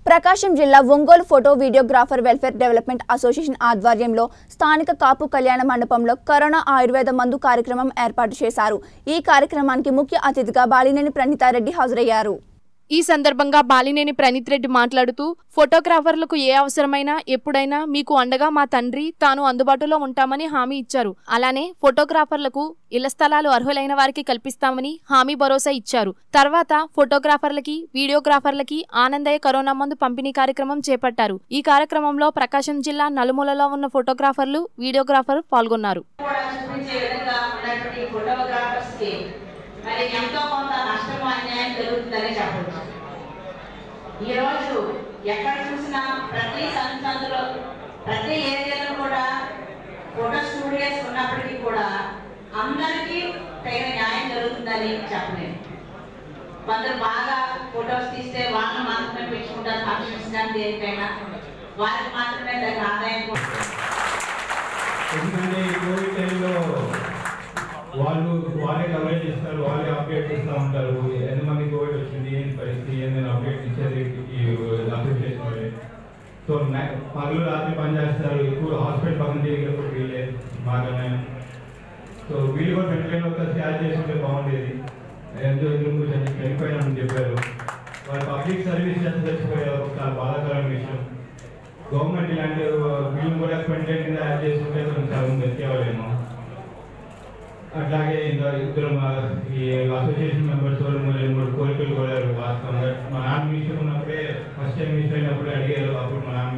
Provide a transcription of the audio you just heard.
ప్రకాశం జిల్లా Ongole photo videographer welfare development association ఆధ్వర్యంలో స్థానిక కాపు కళ్యాణ మండపంలో కరోనా ఆయుర్వేద మందు కార్యక్రమం ఏర్పాటు చేశారు ఈ కార్యక్రమానికి ముఖ్య అతిథిగా బాలినేని ప్రణీతారెడ్డి హాజరయ్యారు ఈ సందర్భంగా బాలినేని ప్రణీత్ రెడ్డి మాట్లాడుతూ ఫోటోగ్రాఫర్లకు ఏ అవసరమైనా ఎప్పుడైనా మీకు అండగా మా తండ్రి తాను అందుబాటులో ఉంటామని హామీ ఇచ్చారు అలానే ఫోటోగ్రాఫర్లకు ఇళ్ల స్థలాలు అర్హులైన వారికి కల్పిస్తామని హామీ భరోసా ఇచ్చారు తర్వాత ఫోటోగ్రాఫర్లకి వీడియోగ్రాఫర్లకి ఆనందయ్య కరోనా మందు పంపిణీ కార్యక్రమం చేపట్టారు ఈ కార్యక్రమంలో ప్రకాశం జిల్లా నలుమూలలో ఉన్న ఫోటోగ్రాఫర్లు వీడియోగ్రాఫర్ పాల్గొన్నారు కూడా చూపించే విధంగా ఉన్నటువంటి ఫోటోగ్రాఫర్స్ కి మరి ఎంతో కొంత నష్టం అన్యాయం జరుగుతుందని చెప్పవచ్చు ఈ రోజు ఎక్కడ చూసినా ప్రతి సంస్థలో ప్రతి ఏరియాలో కూడా ఫోటో స్టూడియోస్ ఉన్నప్పటికీ కూడా అందరికీ తగిన న్యాయం జరుగుతుందని చెప్పలేము కొందరు బాగా ఫొటోస్ తీస్తే వాళ్ళని మాత్రమే పెంచుకుంటారు ఫంక్షన్స్ కానీ దేనికైనా వారికి మాత్రమే తగిన ఆదాయం కూడా ఎందుకంటే ఈ కోవిడ్ టైంలో వాళ్ళు వాళ్ళే కవరేజ్ చేస్తారు వాళ్ళే అప్డేట్ చేస్తూ ఉంటారు ఎంతమంది కోవిడ్ వచ్చింది ఏంటి పరిస్థితి ఏందని అప్డేట్ ఇచ్చేది ఈ అసోసియేషన్ వాళ్ళే సో నై- పగలు రాత్రి పని చేస్తారు ఎక్కువ హాస్పిటల్ పక్కన తిరిగినప్పుడు వీళ్ళే బాగానే సో వీళ్ళు కూడా వెంటనే ఒక స్కాచ్ చేసుకుంటే బాగుండేది ఎంతో ఎందుకు కొంచెం చనిపోయినామని చెప్పారు వాళ్ళు పబ్లిక్ సర్వీస్ చేస్తే చచ్చిపోయారు చాలా బాధాకరమైన విషయం గవర్నమెంట్ ఇలాంటి వీళ్ళు కూడా కంటెంట్ కింద యాడ్ చేసుకుంటే కొంచెం సగం బతికేవాళ్ళేమో అట్లాగే ఇంకా ఇద్దరు మా ఈ అసోసియేషన్ మెంబర్స్ వాళ్ళు మూడు మూడు కోరికలు కోరారు వాస్తవంగా మా నాన్న మినిస్టర్ ఉన్నప్పుడే ఫస్ట్ టైం మినిస్టర్ అయినప్పుడే అడిగారు అప్పుడు మా నాన్న